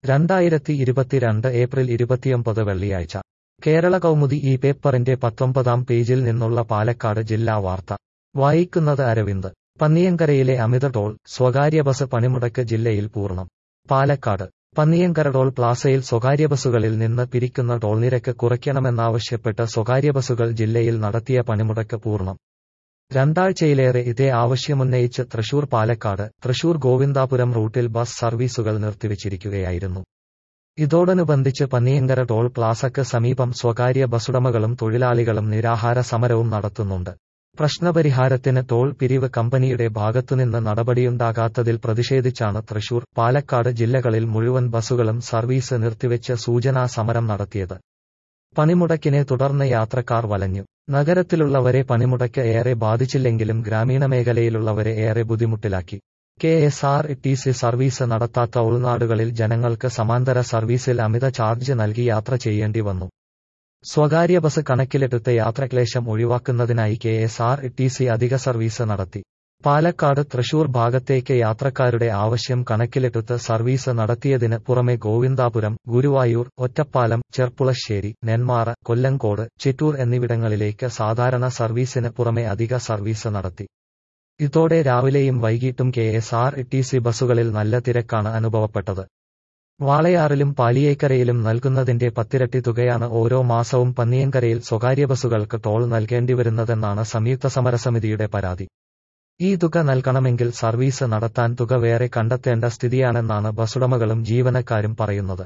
രണ്ടായിരത്തി ഇരുപത്തിരണ്ട് ഏപ്രിൽ ഇരുപത്തിയൊമ്പത് വെള്ളിയാഴ്ച കേരള കൗമുദി ഈ പേപ്പറിന്റെ പത്തൊമ്പതാം പേജിൽ നിന്നുള്ള പാലക്കാട് ജില്ലാ വാർത്ത വായിക്കുന്നത് അരവിന്ദ് പന്നിയങ്കരയിലെ അമിത ടോൾ സ്വകാര്യ ബസ് പണിമുടക്ക് ജില്ലയിൽ പൂർണ്ണം പാലക്കാട് പന്നിയങ്കര ടോൾ പ്ലാസയിൽ സ്വകാര്യ ബസുകളിൽ നിന്ന് പിരിക്കുന്ന ടോൾ നിരക്ക് കുറയ്ക്കണമെന്നാവശ്യപ്പെട്ട് സ്വകാര്യ ബസുകൾ ജില്ലയിൽ നടത്തിയ പണിമുടക്ക് പൂർണ്ണം രണ്ടാഴ്ചയിലേറെ ഇതേ ആവശ്യമുന്നയിച്ച് തൃശൂർ പാലക്കാട് തൃശൂർ ഗോവിന്ദാപുരം റൂട്ടിൽ ബസ് സർവീസുകൾ നിർത്തിവച്ചിരിക്കുകയായിരുന്നു ഇതോടനുബന്ധിച്ച് പന്നിയങ്കര ടോൾ പ്ലാസയ്ക്ക് സമീപം സ്വകാര്യ ബസുടമകളും തൊഴിലാളികളും നിരാഹാര സമരവും നടത്തുന്നുണ്ട് പ്രശ്നപരിഹാരത്തിന് ടോൾ പിരിവ് കമ്പനിയുടെ ഭാഗത്തുനിന്ന് നടപടിയുണ്ടാകാത്തതിൽ പ്രതിഷേധിച്ചാണ് തൃശൂർ പാലക്കാട് ജില്ലകളിൽ മുഴുവൻ ബസുകളും സർവീസ് നിർത്തിവെച്ച് സൂചനാ സമരം നടത്തിയത് പണിമുടക്കിനെ തുടർന്ന് യാത്രക്കാർ വലഞ്ഞു നഗരത്തിലുള്ളവരെ പണിമുടക്ക് ഏറെ ബാധിച്ചില്ലെങ്കിലും ഗ്രാമീണ മേഖലയിലുള്ളവരെ ഏറെ ബുദ്ധിമുട്ടിലാക്കി K S R T C service നടത്താത്ത ഉൾനാടുകളിൽ ജനങ്ങൾക്ക് സമാന്തര സർവീസിൽ അമിത ചാർജ് നൽകി യാത്ര ചെയ്യേണ്ടി വന്നു സ്വകാര്യ ബസ് കണക്കിലെടുത്ത് യാത്രക്ലേശം ഒഴിവാക്കുന്നതിനായി K S R T C അധിക സർവീസ് നടത്തി പാലക്കാട് തൃശൂർ ഭാഗത്തേക്ക് യാത്രക്കാരുടെ ആവശ്യം കണക്കിലെടുത്ത് സർവീസ് നടത്തിയതിന് പുറമെ ഗോവിന്ദാപുരം ഗുരുവായൂർ ഒറ്റപ്പാലം ചെർപ്പുളശ്ശേരി നെന്മാറ കൊല്ലങ്കോട് ചിറ്റൂർ എന്നിവിടങ്ങളിലേക്ക് സാധാരണ സർവീസിന് പുറമെ അധിക സർവീസ് നടത്തി ഇതോടെ രാവിലെയും വൈകിട്ടും K S R T C ബസുകളിൽ നല്ല തിരക്കാണ് അനുഭവപ്പെട്ടത് വാളയാറിലും പാലിയേക്കരയിലും നൽകുന്നതിന്റെ പത്തിരട്ടി തുകയാണ് ഓരോ മാസവും പന്നിയങ്കരയിൽ സ്വകാര്യ ബസുകൾക്ക് ടോൾ നൽകേണ്ടിവരുന്നതെന്നാണ് സംയുക്ത സമരസമിതിയുടെ പരാതി ഈ തുക നൽകണമെങ്കിൽ സർവീസ് നടത്താൻ തുക വേറെ കണ്ടെത്തേണ്ട സ്ഥിതിയാണെന്നാണ് ബസുടമകളും ജീവനക്കാരും പറയുന്നത്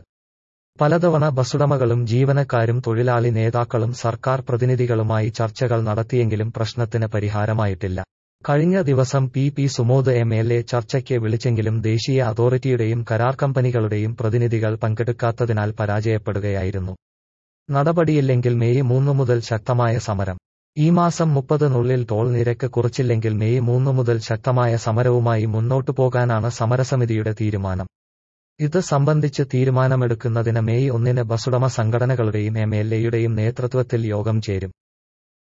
പലതവണ ബസുടമകളും ജീവനക്കാരും തൊഴിലാളി നേതാക്കളും സർക്കാർ പ്രതിനിധികളുമായി ചർച്ചകൾ നടത്തിയെങ്കിലും പ്രശ്നത്തിന് പരിഹാരമായിട്ടില്ല കഴിഞ്ഞ ദിവസം P P Sumod M L A ചർച്ചയ്ക്ക് വിളിച്ചെങ്കിലും ദേശീയ അതോറിറ്റിയുടെയും കരാർ കമ്പനികളുടെയും പ്രതിനിധികൾ പങ്കെടുക്കാത്തതിനാൽ പരാജയപ്പെടുകയായിരുന്നു നടപടിയില്ലെങ്കിൽ മെയ് മൂന്ന് മുതൽ ശക്തമായ സമരം ഈ മാസം മുപ്പതിനുള്ളിൽ ടോൾ നിരക്ക് കുറച്ചില്ലെങ്കിൽ മെയ് മൂന്ന് മുതൽ ശക്തമായ സമരവുമായി മുന്നോട്ടു പോകാനാണ് സമരസമിതിയുടെ തീരുമാനം ഇത് സംബന്ധിച്ച് തീരുമാനമെടുക്കുന്നതിന് മെയ് ഒന്നിന് ബസുടമ സംഘടനകളുടെയും എം എൽ എയുടെയും നേതൃത്വത്തിൽ യോഗം ചേരും